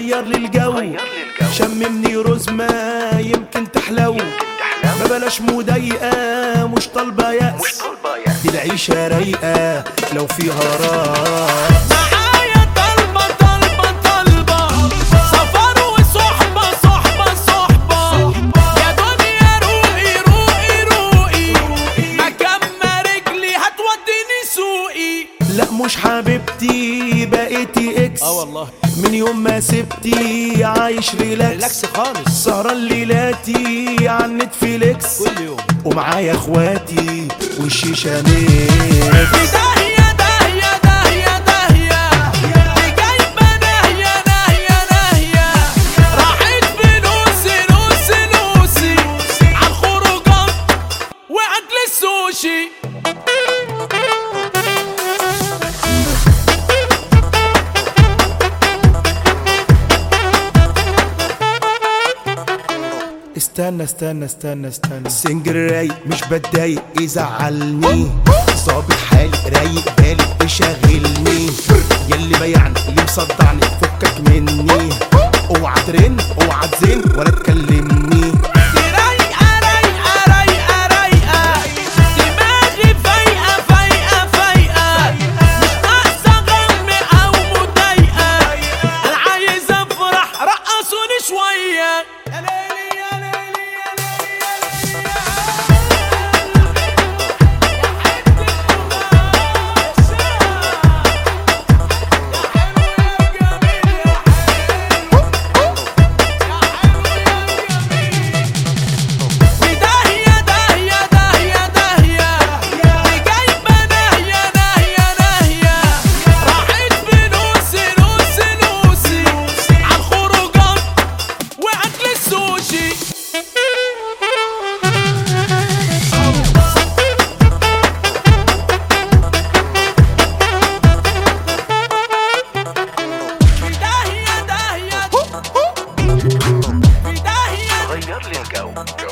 غير لي الجو شممني رزمة يمكن تحلو ما بلاش مضايقة مش طالبة يأس دي العيشة رايقة لو فيها راس معايا طلبة طلبة طلبة سفر وصحبة صحبة صحبة يا دنيا روقي روقي روقي مكان ما رجلي هتوديني سوقي لا مش حبيبتي بقيتي اكس اه والله من يوم ما سبتي عايش ريلاكس ريلاكس خالص سهران ليلاتي على نتفليكس كل يوم ومعايا اخواتي والشيشة ميكس داهية داهية داهية داهية دي جايبة ناهية ناهية ناهية راحت فلوسي لوسي لوسي عالخروجات وأكل السوشي استنى استنى استنى استنى السنجر رايق مش بتضايق يزعلني ظابط حالي رايق بالي تشغلني يلي بيعني اللي مصدعني فكك مني اوعى ترن اوعى تزن ولا تكلمني دي رايقة رايقة رايقة رايقة دماغي فايقة فايقة فايقة مش ناقصة غم أو مضايقة أنا عايز أفرح رقصوني شوية يا ليلي يا ليلي يا ليلي داهية داهية داهية داهية دي جايبة ناهية ناهية ناهية راحت فلوسي لوسي لوسي عالخروجات وأكل السوشي في داهية داهية في داهية غير لي الجو